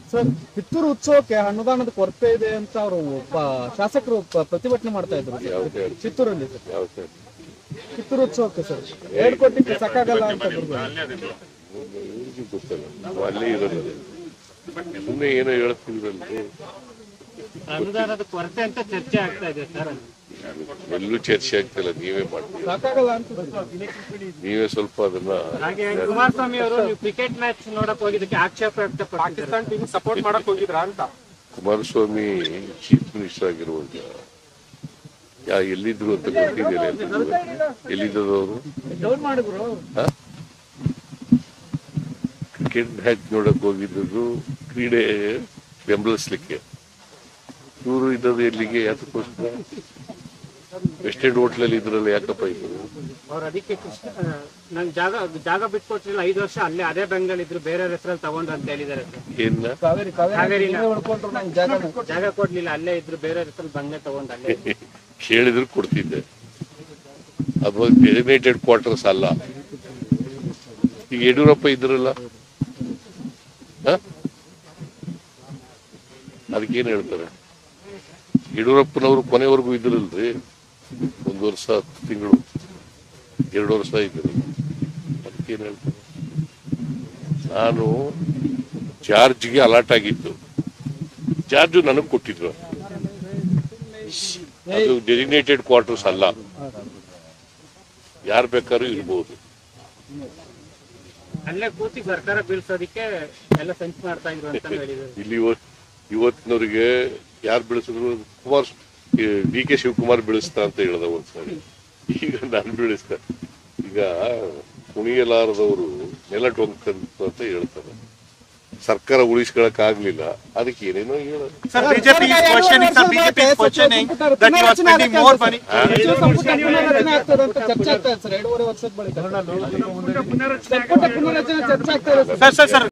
Sir Kittur ಉತ್ಸವಕ್ಕೆ ಅನುದಾನದ ಕೊರತೆ ಇದೆ ಅಂತ ಅವರು ಶಾಸಕರು ಪ- ಪ್ರತಿಭಟನೆ ಮಾಡ್ತಾ ಇದ್ರು ಸರ್. ಯಾವ ಸೈಡ್ ಚಿತ್ತೂರಲ್ಲಿ ಸರ್ ಯಾವ ಸೈಡ್ ಕಿತ್ತೂರು ಉತ್ಸವಕ್ಕೆ ಸರ್ ಎರಡು ಕೋಟಿ ಸಾಕಾಗಲ್ಲ ಅಂತ ಬರ್ಬೋದು. ಇವ್ರಿಗೂ ಗೊತ್ತಲ್ಲ ನಾವು ಅಲ್ಲೇ ಇರೋದು ಸುಮ್ಮನೆ ಏನೋ ಹೇಳ್ತಿದ್ರಲ್ರಿ ಅನುದಾನದ ಕೊರತೆ ಅಂತ ಚರ್ಚೆ ಆಗ್ತಾ ಇದೆ ಸರ್ ಎಲ್ಲೂ ಚರ್ಚೆ ಆಗ್ತಿಲ್ಲ ನೀವೇ ಮಾಡ್ತೀವಿ ಸಾಕಾಗಲ್ಲ ಅಂತ ಸರ್. ನೀವೇ ಸ್ವಲ್ಪ ಅದನ್ನ ಹಾಗೆ ಕುಮಾರಸ್ವಾಮಿ ಅವರು ನೀವು ಕ್ರಿಕೆಟ್ ಮ್ಯಾಚ್ ನೋಡಕ್ ಹೋಗಿದ್ದಕ್ಕೆ ಆಕ್ಷೇಪ ವ್ಯಕ್ತಪಡಿಸಿದ್ದಾರೆ ಟೀಮ್ ಸಪೋರ್ಟ್ ಮಾಡಕ್ ಹೋಗಿದ್ರಾ ಅಂತ ಕುಮಾರಸ್ವಾಮಿ ಚೀಫ್ ಮಿನಿಸ್ಟರ್ ಆಗಿರುವಾಗ ಯಾ ಎಲ್ಲಿದ್ರು ಅಂತ ಗೊತ್ತಿದೆಯಲ್ಲ ಎಲ್ಲಿದ್ದವರು ಡೌನ್ ಮಾಡಿದ್ರು ಕ್ರಿಕೆಟ್ ಮ್ಯಾಚ್ ನೋಡಕ್ ಹೋಗಿದ್ದು ಕ್ರೀಡೆ ಬೆಂಬಲಿಸ್ಲಿಕ್ಕೆ ಇವರು ಇದ್ದದ್ದು ಎಲ್ಲಿಗೆ ಯಾತಕ್ಕೋಸ್ಕರ ವೆಸ್ಟ್ ಎಂಡ್ ಹೋಟ್ಲಲ್ಲಿ ಇದ್ರಲ್ಲ ಯಾಕಪ್ಪ ಇದ್ರು ಅವ್ರು ಅದಕ್ಕೆ ಕೃಷ್ಣ ನಂಗೆ ಜಾಗ ಜಾಗ ಬಿಟ್ಕೊಟ್ರಿಲ್ಲ ಐದು ವರ್ಷ ಅಲ್ಲೇ ಅದೇ ಬೆಂಗಲ್ ಇದ್ರು ಬೇರೆ ಹೆಸರಲ್ಲಿ ತಗೊಂಡು ಅಂತ ಹೇಳಿದ್ದಾರೆ ಸರ್ ಏನ ಕಾವೇರಿ ಕಾವೇರಿ ಕಾವೇರಿನ. ನೀವೇ ಹೊಡ್ಕೊಂಡ್ರು ನಂಗೆ ಜಾಗ ಜಾಗ ಕೊಡ್ಲಿಲ್ಲ ಅಲ್ಲೇ ಇದ್ರು ಬೇರೆ ಹೆಸರಲ್ಲಿ ಬಂಗ್ಲೆ ತಗೊಂಡು ಅಲ್ಲೇ ಕೇಳಿದ್ರು ಕೊಡ್ತಿದ್ದೆ ಅದು ಡೆಸಿಗ್ನೇಟೆಡ್ ಕ್ವಾರ್ಟರ್ಸ್ ಅಲ್ಲ ಈಗ ಯಡಿಯೂರಪ್ಪ ಇದ್ರಲ್ಲ ಹ? ಅದಕ್ಕೇನ್ ಹೇಳ್ತಾರೆ ಯಡಿಯೂರಪ್ಪನವರು ಕೊನೆವರೆಗೂ ಇದ್ರಲ್ರಿ ಒಂದು ವರ್ಷ ಹತ್ತು ತಿಂಗಳು ಎರಡು ವರ್ಷ ಇದ್ರು ಅದಕ್ಕೇನ್ ಹೇಳ್ತಾರೆ ನಾನು ಜಾರ್ಜ್ಗೆ ಅಲಾಟ್ ಆಗಿತ್ತು ಜಾರ್ಜು ನನಗೆ ಕೊಟ್ಟಿದ್ರು ಅದು ಡೆಸಿಗ್ನೇಟೆಡ್ ಕ್ವಾರ್ಟರ್ಸ್ ಅಲ್ಲ ಯಾರು ಬೇಕಾದ್ರೂ ಇರ್ಬೋದು ಅಲ್ಲೇ ಕೂತಿ ಸರ್ಕಾರ ಬೀಳ್ಸೋದಿಕ್ಕೆ ಎಲ್ಲ ಸಂಚು ಮಾಡ್ತಾ ಇದ್ರು ಅಂತ ಹೇಳಿದ್ರು ಇಲ್ಲಿ ಇವತ್ ಇವತ್ತಿನವರಿಗೆ ಯಾರು ಬೆಳೆಸಿದ್ರು ಕುಮಾರ್ ಡಿ ಕೆ ಶಿವಕುಮಾರ್ ಬೆಳೆಸ್ತಾ ಅಂತ ಹೇಳ್ದ ಒಂದ್ಸರಿ ಈಗ ನಾನು ಬೆಳೆಸ್ತಾ ಈಗ ಕುಣಿಯಲಾರದವರು ನೆಲ ಟೊಂಕಂತು ಅಂತ ಹೇಳ್ತಾರೆ ಸರ್ಕಾರ ಉಳಿಸ್ಕೊಳಕ್ ಆಗ್ಲಿಲ್ಲ ಅದಕ್ಕೆ ಏನೇನೋ ಹೇಳೋದು Sir, BJP is questioning, sir, BJP is questioning that you are spending more money. ಸಚಿವ ಸಂಪುಟ ಪುನರ್ರಚನೆ ಆಗ್ತದೆ ಅಂತ ಚರ್ಚೆ ಆಗ್ತಾ ಇದೆ ಸರ್ ಎರಡೂವರೆ ವರ್ಷದ ಬಳಿಕ ಸಂಪುಟ ಪುನರ್ರಚನೆ ಚರ್ಚೆ ಆಗ್ತಾ ಇದೆ ಸರ್ Sir, sir, sir,